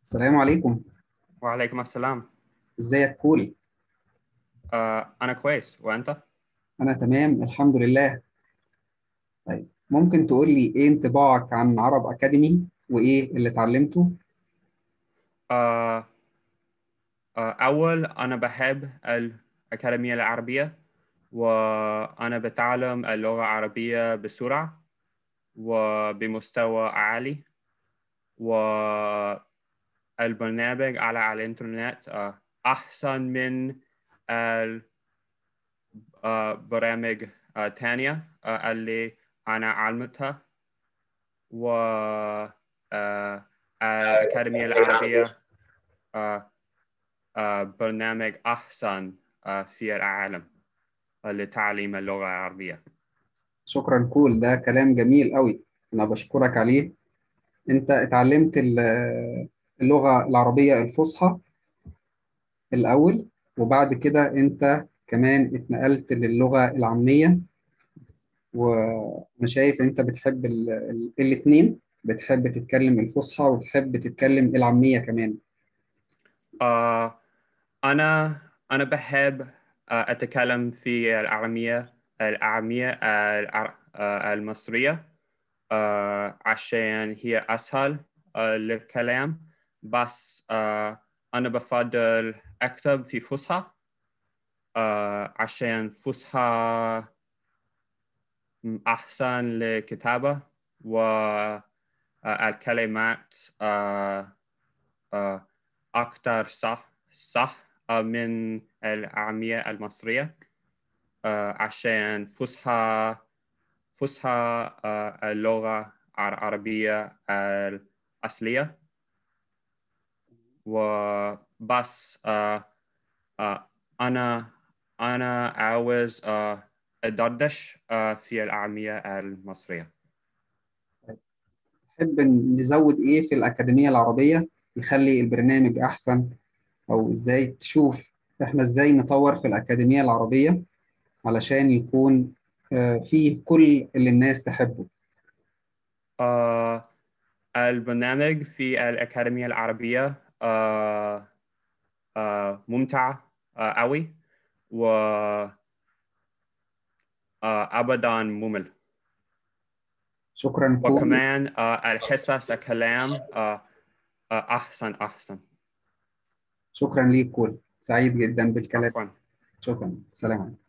السلام عليكم وعليكم السلام ازيك كول آه أنا كويس وأنت؟ انا تمام الحمد لله طيب ممكن تقول لي ايه انطباعك عن عرب اكاديمي وايه اللي اتعلمته آه آه أول أنا بحب الأكاديمية العربية وأنا بتعلم اللغة العربية بسرعة وبمستوى عالي والبرنامج على الإنترنت آه أحسن من البرامج الثانية اللي أنا علمتها و آه، الأكاديمية العربية آه، آه، برنامج أحسن آه، في العالم لتعليم اللغة العربية شكرا كول ده كلام جميل قوي انا بشكرك عليه انت اتعلمت ال- اللغة العربية الفصحى الاول وبعد كده انت كمان اتنقلت للغة العامية وانا شايف انت بتحب ال- ال- الاتنين بتحب تتكلم الفصحى وتحب تتكلم العامية كمان آه، أنا أنا بحب آه، أتكلم في العامية العامية الع- آه، المصرية آه، عشان هي أسهل آه، للكلام بس آه، أنا بفضل أكتب في فصحى آه، عشان فصحى أحسن للكتابة والكلمات أكثر صح صح آه، من العامية المصرية آه، عشان فصحى فصحى آه، اللغة العربية الأصلية وبس آه، آه، أنا أنا عاوز آه، أدردش آه، في العامية المصرية تحب نزود ايه في الأكاديمية العربية يخلي البرنامج احسن او ازاي تشوف احنا ازاي نطور في الأكاديمية العربية علشان يكون آه، فيه كل اللي الناس تحبه آه، البرنامج في الأكاديمية العربية آه، آه، ممتع آه، أوي و آه، أبدا ممل شكرا كول وكمان آه، الحصص الكلام آه، آه، أحسن أحسن شكرا ليك كول سعيد جدا بالكلام عفوا شكرا سلام عليكم